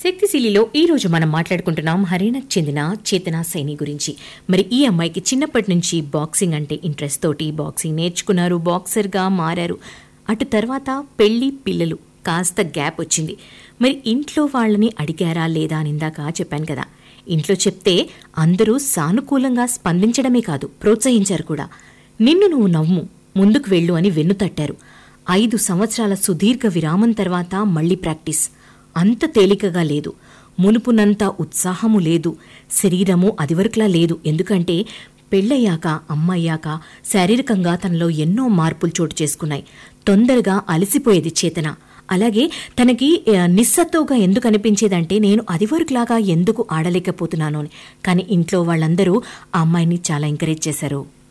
శక్తిశీలిలో ఈ రోజు మనం మాట్లాడుకుంటున్నాం హర్యానాకు చెందిన చేతన సైని గురించి మరి ఈ అమ్మాయికి చిన్నప్పటి నుంచి బాక్సింగ్ అంటే ఇంట్రెస్ట్ తోటి బాక్సింగ్ నేర్చుకున్నారు బాక్సర్గా మారారు అటు తర్వాత పెళ్లి పిల్లలు కాస్త గ్యాప్ వచ్చింది మరి ఇంట్లో వాళ్ళని అడిగారా లేదా అని ఇందాక చెప్పాను కదా ఇంట్లో చెప్తే అందరూ సానుకూలంగా స్పందించడమే కాదు ప్రోత్సహించారు కూడా నిన్ను నువ్వు నవ్వు ముందుకు వెళ్ళు అని వెన్నుతట్టారు ఐదు సంవత్సరాల సుదీర్ఘ విరామం తర్వాత మళ్ళీ ప్రాక్టీస్ అంత తేలికగా లేదు మునుపునంత ఉత్సాహము లేదు శరీరము అదివరకులా లేదు ఎందుకంటే పెళ్ళయ్యాక అమ్మయ్యాక శారీరకంగా తనలో ఎన్నో మార్పులు చోటు చేసుకున్నాయి తొందరగా అలసిపోయేది చేతన అలాగే తనకి ఆ, నిస్సత్తువుగా ఎందుకు అనిపించేదంటే నేను అదివరకులాగా ఎందుకు ఆడలేకపోతున్నాను అని కానీ ఇంట్లో వాళ్ళందరూ ఆ అమ్మాయిని చాలా ఎంకరేజ్ చేశారు